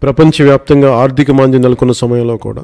ప్రపంచవ్యాప్తంగా ఆర్థిక మాంద్యం నెలకొన్న సమయంలో కూడా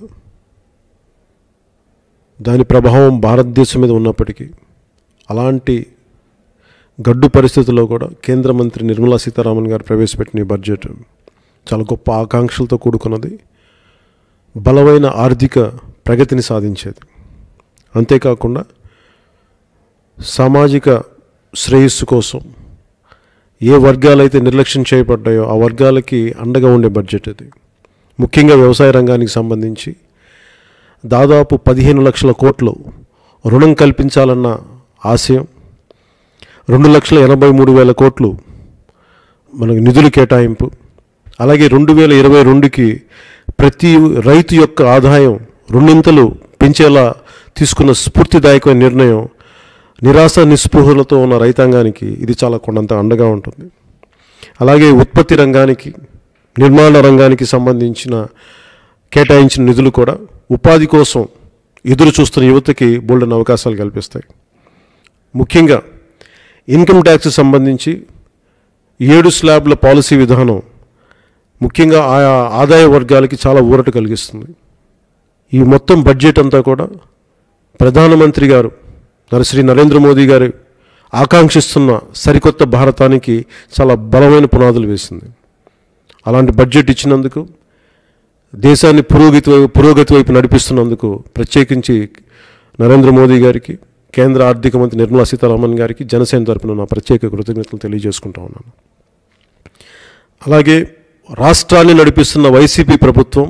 దాని ప్రభావం భారతదేశం మీద ఉన్నప్పటికీ అలాంటి గడ్డు పరిస్థితుల్లో కూడా కేంద్ర మంత్రి నిర్మలా సీతారామన్ గారు ప్రవేశపెట్టిన ఈ బడ్జెట్ చాలా గొప్ప ఆకాంక్షలతో కూడుకున్నది బలమైన ఆర్థిక ప్రగతిని సాధించేది అంతేకాకుండా సామాజిక శ్రేయస్సు కోసం ఏ వర్గాలైతే నిర్లక్ష్యం చేయబడ్డాయో ఆ వర్గాలకి అండగా ఉండే బడ్జెట్ ఇది ముఖ్యంగా వ్యవసాయ రంగానికి సంబంధించి దాదాపు పదిహేను లక్షల కోట్లు రుణం కల్పించాలన్న ఆశయం రెండు లక్షల ఎనభై మూడు వేల కోట్లు మనకు నిధులు కేటాయింపు అలాగే రెండు వేల ఇరవై రెండుకి ప్రతి రైతు యొక్క ఆదాయం రెండింతలు పెంచేలా తీసుకున్న స్ఫూర్తిదాయకమైన నిర్ణయం నిరాశ నిస్పృహలతో ఉన్న రైతాంగానికి ఇది చాలా కొండంత అండగా ఉంటుంది అలాగే ఉత్పత్తి రంగానికి నిర్మాణ రంగానికి సంబంధించిన కేటాయించిన నిధులు కూడా ఉపాధి కోసం ఎదురు చూస్తున్న యువతకి బోల్డెన్ అవకాశాలు కల్పిస్తాయి ముఖ్యంగా ఇన్కమ్ ట్యాక్స్ సంబంధించి ఏడు స్లాబ్ల పాలసీ విధానం ముఖ్యంగా ఆయా ఆదాయ వర్గాలకి చాలా ఊరట కలిగిస్తుంది ఈ మొత్తం బడ్జెట్ అంతా కూడా ప్రధానమంత్రి గారు నర శ్రీ నరేంద్ర మోదీ గారు ఆకాంక్షిస్తున్న సరికొత్త భారతానికి చాలా బలమైన పునాదులు వేసింది అలాంటి బడ్జెట్ ఇచ్చినందుకు దేశాన్ని పురోగతి వైపు పురోగతి వైపు నడిపిస్తున్నందుకు ప్రత్యేకించి నరేంద్ర మోదీ గారికి కేంద్ర ఆర్థిక మంత్రి నిర్మలా సీతారామన్ గారికి జనసేన తరపున నా ప్రత్యేక కృతజ్ఞతలు తెలియజేసుకుంటా ఉన్నాను అలాగే రాష్ట్రాన్ని నడిపిస్తున్న వైసీపీ ప్రభుత్వం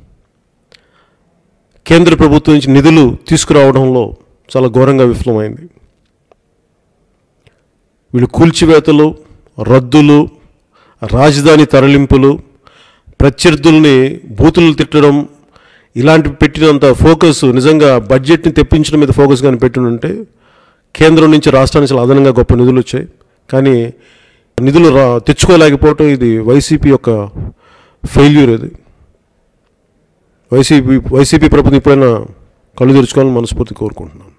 కేంద్ర ప్రభుత్వం నుంచి నిధులు తీసుకురావడంలో చాలా ఘోరంగా విఫలమైంది వీళ్ళు కూల్చివేతలు రద్దులు రాజధాని తరలింపులు ప్రత్యర్థుల్ని బూతులు తిట్టడం ఇలాంటి పెట్టినంత ఫోకస్ నిజంగా బడ్జెట్ని తెప్పించడం మీద ఫోకస్ కానీ పెట్టినుంటే కేంద్రం నుంచి రాష్ట్రానికి చాలా అదనంగా గొప్ప నిధులు వచ్చాయి కానీ నిధులు రా తెచ్చుకోలేకపోవటం ఇది వైసీపీ యొక్క ఫెయిల్యూర్ ఇది వైసీపీ వైసీపీ ప్రభుత్వం ఇప్పుడైనా కళ్ళు తెరుచుకోవాలని మనస్ఫూర్తి కోరుకుంటున్నాను